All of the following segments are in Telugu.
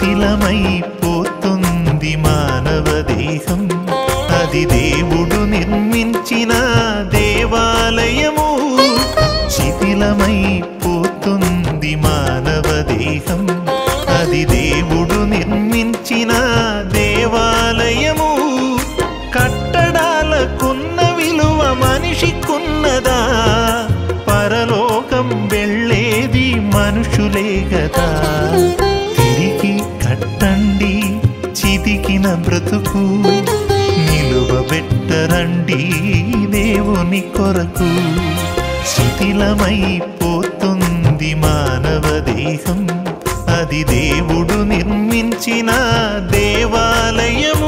శిథిలమైపోతుంది మానవ దేహం అది దేవుడు నిర్మించిన దేవాలయము శిథిలమైపోతుంది మానవ దేహం అది దేవుడు నిర్మించిన దేవాలయము కట్టడాలకున్న విలువ మనిషికున్నదా పరలోకం వెళ్ళేది మనుషులే గదా తిరిగి కట్టండి చితికిన బ్రతుకు నిలువబెట్టరండి దేవుని కొరకు శిథిలమైపోతుంది మానవ దేహం అది దేవుడు నిర్మించిన దేవాలయము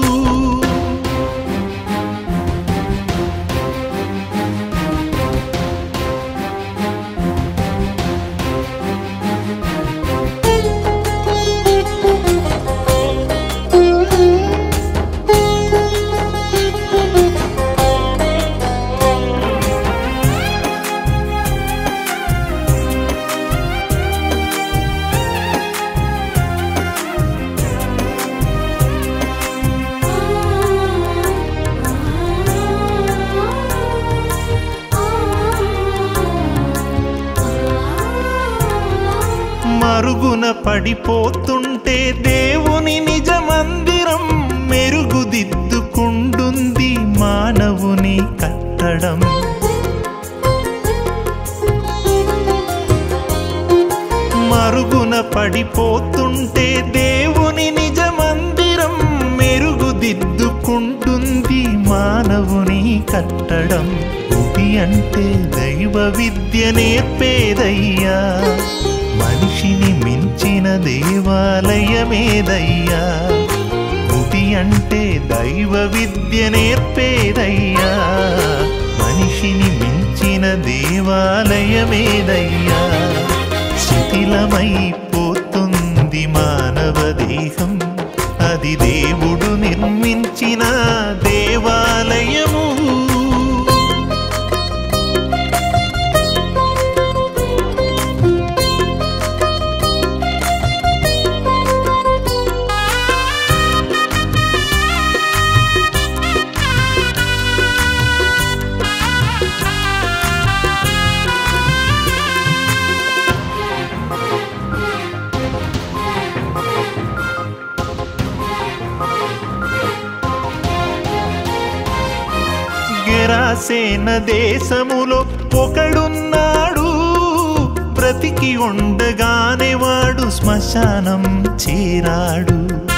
మరుగున పడిపోతుంటే దేవుని నిజ మందిరం మెరుగుదిద్దుకుంటుంది మానవుని కట్టడం మరుగున పడిపోతుంటే దేవుని నిజ మందిరం మెరుగుదిద్దుకుంటుంది మానవుని కట్టడం ఇది అంటే దైవ విద్య నేర్పేదయ్యా మనిషిని మించిన దేవాలయమేదయ్యా గుడి అంటే దైవ విద్య నేర్పేదయ్యా మనిషిని మించిన దేవాలయమేదయ్యా శిథిలమైపోతుంది మానవ దేహం అది దేవుడు నిర్మించిన దేవాలయము గెరాసేన దేశములో ఒకడున్నాడు బ్రతికి ఉండగానే వాడు శ్మశానం చేరాడు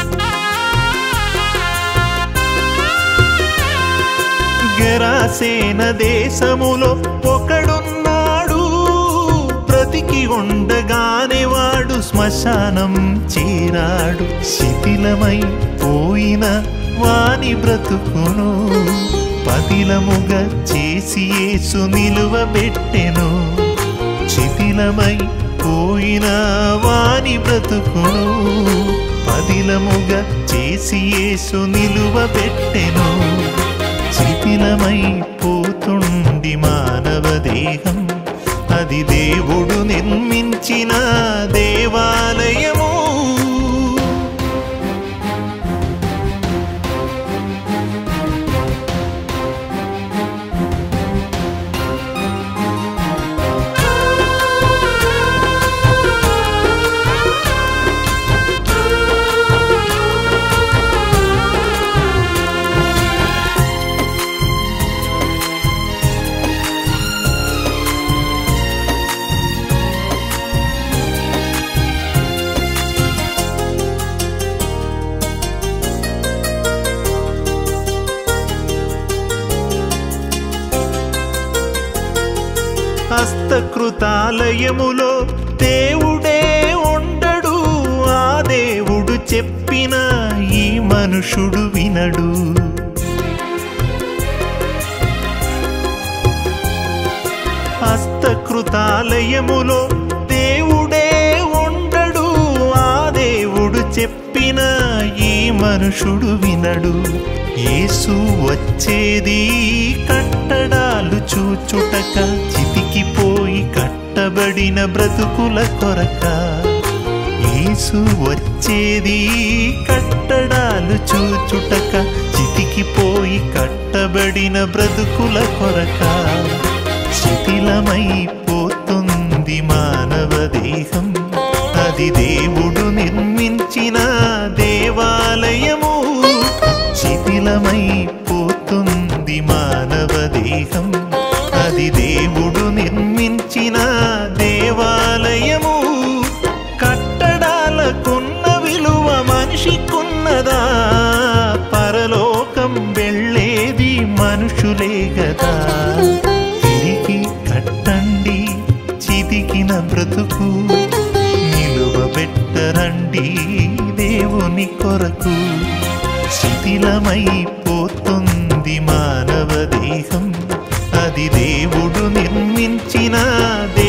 గెరాసేన దేశములో ఒకడున్నాడు బ్రతికి ఉండగానే వాడు శ్మశానం చేరాడు శిథిలమై పోయిన వాని బ్రతుకును పదిలముగా చేసి యేసు నిలువబెట్టెను శిథిలమై పోయిన వాని బ్రతుకును పదిలముగా చేసి యేసు నిలువబెట్టెను శిథిలమై పోతుండి మానవ దేహం అది దేవుడు నిర్మించిన దేవాలయము హస్తకృతాలయములో దేవుడే ఉండడు ఆ దేవుడు చెప్పిన ఈ మనుషుడు వినడు హస్తకృతాలయములో దేవుడే ఉండడు ఆ దేవుడు చెప్పిన ఈ మనుషుడు వినడు యేసు వచ్చేది కట్టడాలు చూచుటక చితికిపోయి కట్టబడిన బ్రతుకుల కొరక యేసు వచ్చేది కట్టడాలు చూచుటక చితికిపోయి కట్టబడిన బ్రతుకుల కొరక శిథిలమైపోతుంది మానవ దేహం అది దేవుడు నిర్మించిన దేవాలయము శిథిలమైపోతుంది మానవ దేహం అది దేవుడు నిర్మించిన దేవాలయము కట్టడాలకున్న విలువ మనిషికున్నదా పరలోకం వెళ్ళేది మనుషులే గదా తిరిగి కట్టండి చితికిన బ్రతుకు నిలువబెట్టరండి దేవుని కొరకు శిథిలమైపోతుంది మానవ దేహం అది దేవుడు నిర్మించిన